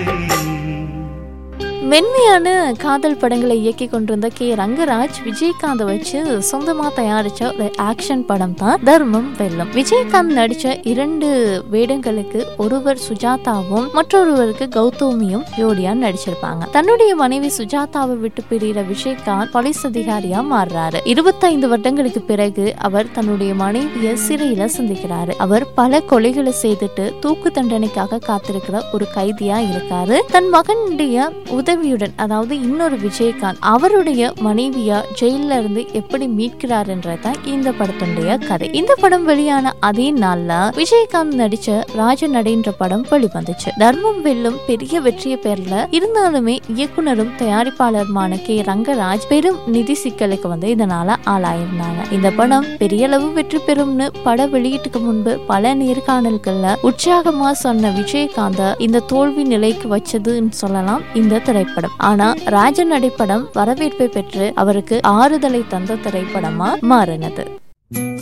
மென்மையான காதல் படங்களை இயக்கி கொண்டிருந்த கே ரங்கராஜ் விஜயகாந்த் வச்சு சொந்தமா தயாரிச்ச ஒரு ஆக்ஷன் படம் தான் தர்மம் வெல்லம் விஜயகாந்த் நடிச்ச இரண்டு வேடங்களுக்கு ஒருவர் சுஜாதாவும் மற்றொருவருக்கு கௌதமியும் ஜோடியா நடிச்சிருப்பாங்க தன்னுடைய மனைவி சுஜாதாவை விட்டு பிரிகிற விஜயகாந்த் போலீஸ் அதிகாரியா மாறுறாரு இருபத்தைந்து வருடங்களுக்கு பிறகு அவர் தன்னுடைய மனைவிய சிறையில சந்திக்கிறாரு அவர் பல கொலைகளை செய்துட்டு தூக்கு தண்டனைக்காக காத்திருக்கிற ஒரு கைதியா இருக்காரு தன் மகனுடைய உதவியுடன் அதாவது இன்னொரு விஜயகாந்த் அவருடைய மனைவியா ஜெயில இருந்து எப்படி மீட்கிறாருன்றதான் இந்த படத்துடைய கதை இந்த படம் வெளியான அதே நாள்ல விஜயகாந்த் நடிச்ச ராஜநடைன்ற படம் வெளிவந்துச்சு தர்மம் வெல்லும் பெரிய வெற்றிய பேர்ல இருந்தாலுமே இயக்குனரும் தயாரிப்பாளருமான கே ரங்கராஜ் பெரும் நிதி சிக்கலுக்கு வந்து இதனால ஆளாயிருந்தாங்க இந்த படம் பெரிய அளவு வெற்றி பெறும்னு பட வெளியீட்டுக்கு முன்பு பல நேர்காணல்கள்ல உற்சாகமா சொன்ன விஜயகாந்த இந்த தோல்வி நிலைக்கு வச்சதுன்னு சொல்லலாம் இந்த திரைப்படம் ஆனா ராஜன் படம் வரவேற்பை பெற்று அவருக்கு ஆறுதலை தந்த திரைப்படமா மாறினது